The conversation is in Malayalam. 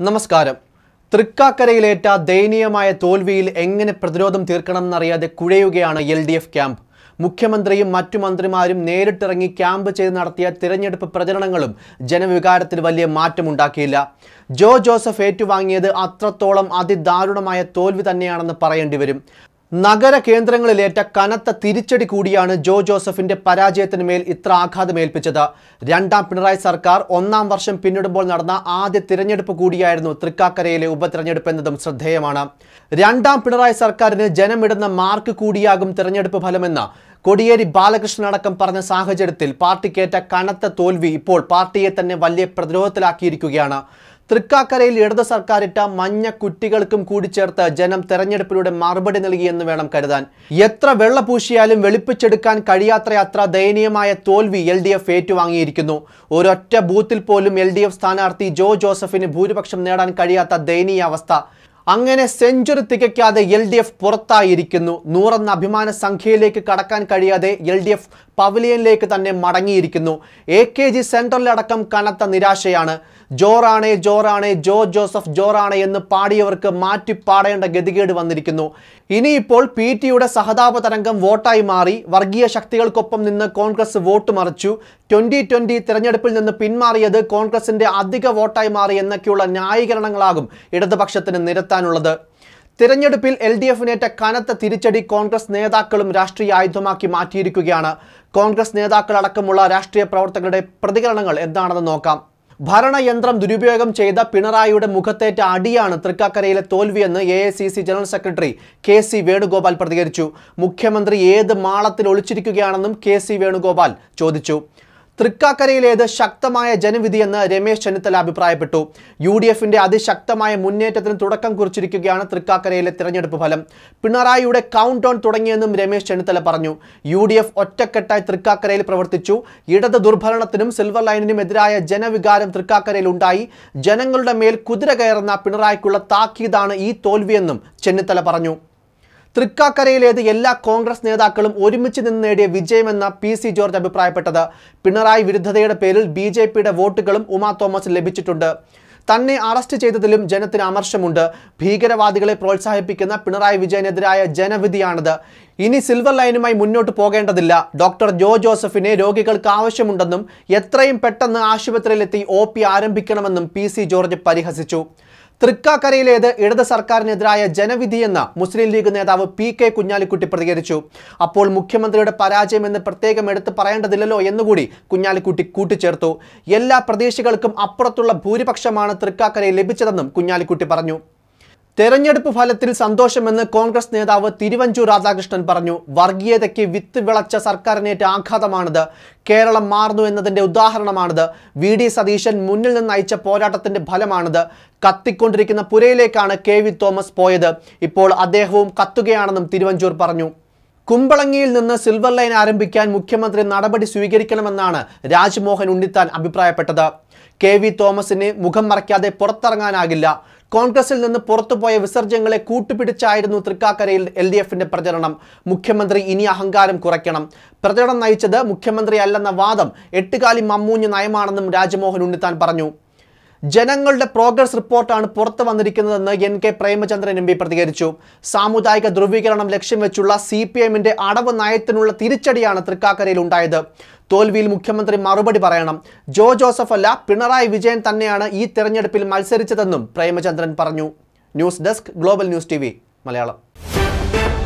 നമസ്കാരം തൃക്കാക്കരയിലേറ്റ ദയനീയമായ തോൽവിയിൽ എങ്ങനെ പ്രതിരോധം തീർക്കണമെന്നറിയാതെ കുഴയുകയാണ് എൽ ഡി എഫ് ക്യാമ്പ് മുഖ്യമന്ത്രിയും മറ്റു മന്ത്രിമാരും നേരിട്ടിറങ്ങി ക്യാമ്പ് ചെയ്ത് നടത്തിയ തിരഞ്ഞെടുപ്പ് പ്രചരണങ്ങളും ജനവികാരത്തിൽ വലിയ മാറ്റമുണ്ടാക്കിയില്ല ജോ ജോസഫ് ഏറ്റുവാങ്ങിയത് അത്രത്തോളം അതിദാരുണമായ തോൽവി തന്നെയാണെന്ന് പറയേണ്ടി വരും നഗര കേന്ദ്രങ്ങളിലേറ്റ കനത്ത തിരിച്ചടി കൂടിയാണ് ജോ ജോസഫിന്റെ പരാജയത്തിന് മേൽ ഇത്ര ആഘാതമേൽപ്പിച്ചത് രണ്ടാം പിണറായി സർക്കാർ ഒന്നാം വർഷം പിന്നിടുമ്പോൾ നടന്ന ആദ്യ തിരഞ്ഞെടുപ്പ് കൂടിയായിരുന്നു തൃക്കാക്കരയിലെ ഉപതിരഞ്ഞെടുപ്പ് എന്നതും ശ്രദ്ധേയമാണ് രണ്ടാം പിണറായി സർക്കാരിന് ജനമിടുന്ന മാർക്ക് കൂടിയാകും തിരഞ്ഞെടുപ്പ് ഫലമെന്ന് കോടിയേരി ബാലകൃഷ്ണൻ അടക്കം പറഞ്ഞ സാഹചര്യത്തിൽ പാർട്ടിക്കേറ്റ കനത്ത തോൽവി ഇപ്പോൾ പാർട്ടിയെ തന്നെ വലിയ പ്രതിരോധത്തിലാക്കിയിരിക്കുകയാണ് തൃക്കാക്കരയിൽ ഇടത് സർക്കാരിട്ട മഞ്ഞ കുറ്റികൾക്കും കൂടി ചേർത്ത് ജനം തെരഞ്ഞെടുപ്പിലൂടെ മറുപടി നൽകിയെന്ന് വേണം കരുതാൻ എത്ര വെള്ളപൂശിയാലും വെളുപ്പിച്ചെടുക്കാൻ കഴിയാത്രയത്ര ദയനീയമായ തോൽവി എൽ ഡി എഫ് ഏറ്റുവാങ്ങിയിരിക്കുന്നു ഒരൊറ്റ ബൂത്തിൽ പോലും എൽ ഡി എഫ് സ്ഥാനാർത്ഥി ജോ ജോസഫിന് ഭൂരിപക്ഷം നേടാൻ കഴിയാത്ത ദയനീയ അവസ്ഥ അങ്ങനെ സെഞ്ചുറി തികയ്ക്കാതെ എൽ ഡി എഫ് പുറത്തായിരിക്കുന്നു നൂറെന്ന അഭിമാന സംഖ്യയിലേക്ക് കടക്കാൻ കഴിയാതെ എൽ ഡി എഫ് പവലിയനിലേക്ക് തന്നെ മടങ്ങിയിരിക്കുന്നു എ കെ ജി സെൻട്രലിലടക്കം കനത്ത നിരാശയാണ് ജോറാണേ ജോറാണേ ജോ ജോസഫ് ജോറാണേ എന്ന് പാടിയവർക്ക് മാറ്റി പാടേണ്ട ഗതികേട് വന്നിരിക്കുന്നു ഇനിയിപ്പോൾ പി ടിയുടെ സഹതാപ തരംഗം വോട്ടായി മാറി വർഗീയ ശക്തികൾക്കൊപ്പം നിന്ന് കോൺഗ്രസ് വോട്ട് മറിച്ചു ട്വന്റി ട്വന്റി തിരഞ്ഞെടുപ്പിൽ നിന്ന് പിന്മാറിയത് കോൺഗ്രസിന്റെ അധിക വോട്ടായി മാറി എന്നൊക്കെയുള്ള ന്യായീകരണങ്ങളാകും ഇടതുപക്ഷത്തിന് നിരത്താനുള്ളത് തിരഞ്ഞെടുപ്പിൽ എൽ ഡി എഫിനേറ്റ കനത്ത തിരിച്ചടി കോൺഗ്രസ് നേതാക്കളും രാഷ്ട്രീയ ആയുധമാക്കി മാറ്റിയിരിക്കുകയാണ് കോൺഗ്രസ് നേതാക്കളടക്കമുള്ള രാഷ്ട്രീയ പ്രവർത്തകരുടെ പ്രതികരണങ്ങൾ എന്താണെന്ന് നോക്കാം ഭരണയന്ത്രം ദുരുപയോഗം ചെയ്ത പിണറായിയുടെ മുഖത്തേറ്റ അടിയാണ് തൃക്കാക്കരയിലെ തോൽവിയെന്ന് A general secretary K C Venugopal പ്രതികരിച്ചു മുഖ്യമന്ത്രി ഏത് മാളത്തിൽ ഒളിച്ചിരിക്കുകയാണെന്നും കെ സി വേണുഗോപാൽ ചോദിച്ചു തൃക്കാക്കരയിലേത് ശക്തമായ ജനവിധിയെന്ന് രമേശ് ചെന്നിത്തല അഭിപ്രായപ്പെട്ടു യു ഡി എഫിന്റെ അതിശക്തമായ മുന്നേറ്റത്തിന് തുടക്കം കുറിച്ചിരിക്കുകയാണ് തൃക്കാക്കരയിലെ തിരഞ്ഞെടുപ്പ് ഫലം പിണറായിയുടെ കൗണ്ട് ഡൗൺ തുടങ്ങിയെന്നും രമേശ് ചെന്നിത്തല പറഞ്ഞു യു ഡി എഫ് ഒറ്റക്കെട്ടായി തൃക്കാക്കരയിൽ പ്രവർത്തിച്ചു ഇടത് ദുർഭരണത്തിനും സിൽവർ ലൈനിനും എതിരായ ജനവികാരം തൃക്കാക്കരയിൽ ഉണ്ടായി ജനങ്ങളുടെ മേൽ കുതിര കയറുന്ന പിണറായിക്കുള്ള താക്കീതാണ് ഈ തോൽവിയെന്നും ചെന്നിത്തല പറഞ്ഞു തൃക്കാക്കരയിലേത് എല്ലാ കോൺഗ്രസ് നേതാക്കളും ഒരുമിച്ച് നിന്ന് നേടിയ വിജയമെന്ന പി സി ജോർജ് അഭിപ്രായപ്പെട്ടത് പിണറായി വിരുദ്ധതയുടെ പേരിൽ ബി ജെ പിയുടെ വോട്ടുകളും ഉമാ തോമസ് ലഭിച്ചിട്ടുണ്ട് തന്നെ അറസ്റ്റ് ചെയ്തതിലും ജനത്തിന് അമർഷമുണ്ട് ഭീകരവാദികളെ പ്രോത്സാഹിപ്പിക്കുന്ന പിണറായി വിജയനെതിരായ ജനവിധിയാണിത് ഇനി സിൽവർ ലൈനുമായി മുന്നോട്ട് പോകേണ്ടതില്ല ഡോക്ടർ ജോ ജോസഫിനെ രോഗികൾക്ക് ആവശ്യമുണ്ടെന്നും എത്രയും പെട്ടെന്ന് ആശുപത്രിയിലെത്തി ഒ പി ആരംഭിക്കണമെന്നും പി സി ജോർജ് പരിഹസിച്ചു തൃക്കാക്കരയിലേത് ഇടത് സർക്കാരിനെതിരായ ജനവിധിയെന്ന് മുസ്ലിം ലീഗ് നേതാവ് പി കെ കുഞ്ഞാലിക്കുട്ടി പ്രതികരിച്ചു അപ്പോൾ മുഖ്യമന്ത്രിയുടെ പരാജയം എന്ന് പ്രത്യേകം എടുത്ത് പറയേണ്ടതില്ലല്ലോ എന്നുകൂടി കുഞ്ഞാലിക്കുട്ടി കൂട്ടിച്ചേർത്തു എല്ലാ പ്രതീക്ഷകൾക്കും അപ്പുറത്തുള്ള ഭൂരിപക്ഷമാണ് തൃക്കാക്കരയിൽ ലഭിച്ചതെന്നും കുഞ്ഞാലിക്കുട്ടി പറഞ്ഞു തെരഞ്ഞെടുപ്പ് ഫലത്തിൽ സന്തോഷമെന്ന് കോൺഗ്രസ് നേതാവ് തിരുവഞ്ചൂർ രാധാകൃഷ്ണൻ പറഞ്ഞു വർഗീയതയ്ക്ക് വിത്ത് വിളച്ച സർക്കാരിനേറ്റ ആഘാതമാണിത് കേരളം മാറുന്നു എന്നതിന്റെ ഉദാഹരണമാണിത് വി ഡി സതീശൻ മുന്നിൽ നിന്ന് നയിച്ച പോരാട്ടത്തിന്റെ ഫലമാണിത് കത്തിക്കൊണ്ടിരിക്കുന്ന പുരയിലേക്കാണ് കെ വി തോമസ് പോയത് ഇപ്പോൾ അദ്ദേഹവും കത്തുകയാണെന്നും തിരുവഞ്ചൂർ പറഞ്ഞു കുമ്പളങ്ങിയിൽ നിന്ന് സിൽവർ ലൈൻ ആരംഭിക്കാൻ മുഖ്യമന്ത്രി നടപടി സ്വീകരിക്കണമെന്നാണ് രാജ്മോഹൻ ഉണ്ണിത്താൻ അഭിപ്രായപ്പെട്ടത് കെ വി തോമസിന് മുഖം മറയ്ക്കാതെ പുറത്തിറങ്ങാനാകില്ല കോൺഗ്രസിൽ നിന്ന് പുറത്തുപോയ വിസർജ്യങ്ങളെ കൂട്ടുപിടിച്ചായിരുന്നു തൃക്കാക്കരയിൽ എൽ ഡി എഫിന്റെ പ്രചരണം മുഖ്യമന്ത്രി ഇനി അഹങ്കാരം കുറയ്ക്കണം പ്രചരണം നയിച്ചത് മുഖ്യമന്ത്രി അല്ലെന്ന വാദം എട്ടുകാലി മമ്മൂഞ്ഞ് നയമാണെന്നും രാജ്മോഹൻ ഉണ്ണിത്താൻ പറഞ്ഞു ജനങ്ങളുടെ പ്രോഗ്രസ് റിപ്പോർട്ടാണ് പുറത്തു വന്നിരിക്കുന്നതെന്ന് N K Premachandran M P പ്രതികരിച്ചു സാമുദായിക ധ്രുവീകരണം ലക്ഷ്യം വെച്ചുള്ള സി പി എമ്മിന്റെ അടവ് നയത്തിനുള്ള തിരിച്ചടിയാണ് തൃക്കാക്കരയിൽ ഉണ്ടായത് തോൽവിയിൽ മുഖ്യമന്ത്രി മറുപടി പറയണം ജോ ജോസഫ് അല്ല പിണറായി വിജയൻ തന്നെയാണ് ഈ തെരഞ്ഞെടുപ്പിൽ മത്സരിച്ചതെന്നും പ്രേമചന്ദ്രൻ പറഞ്ഞു news desk global news T Malayalam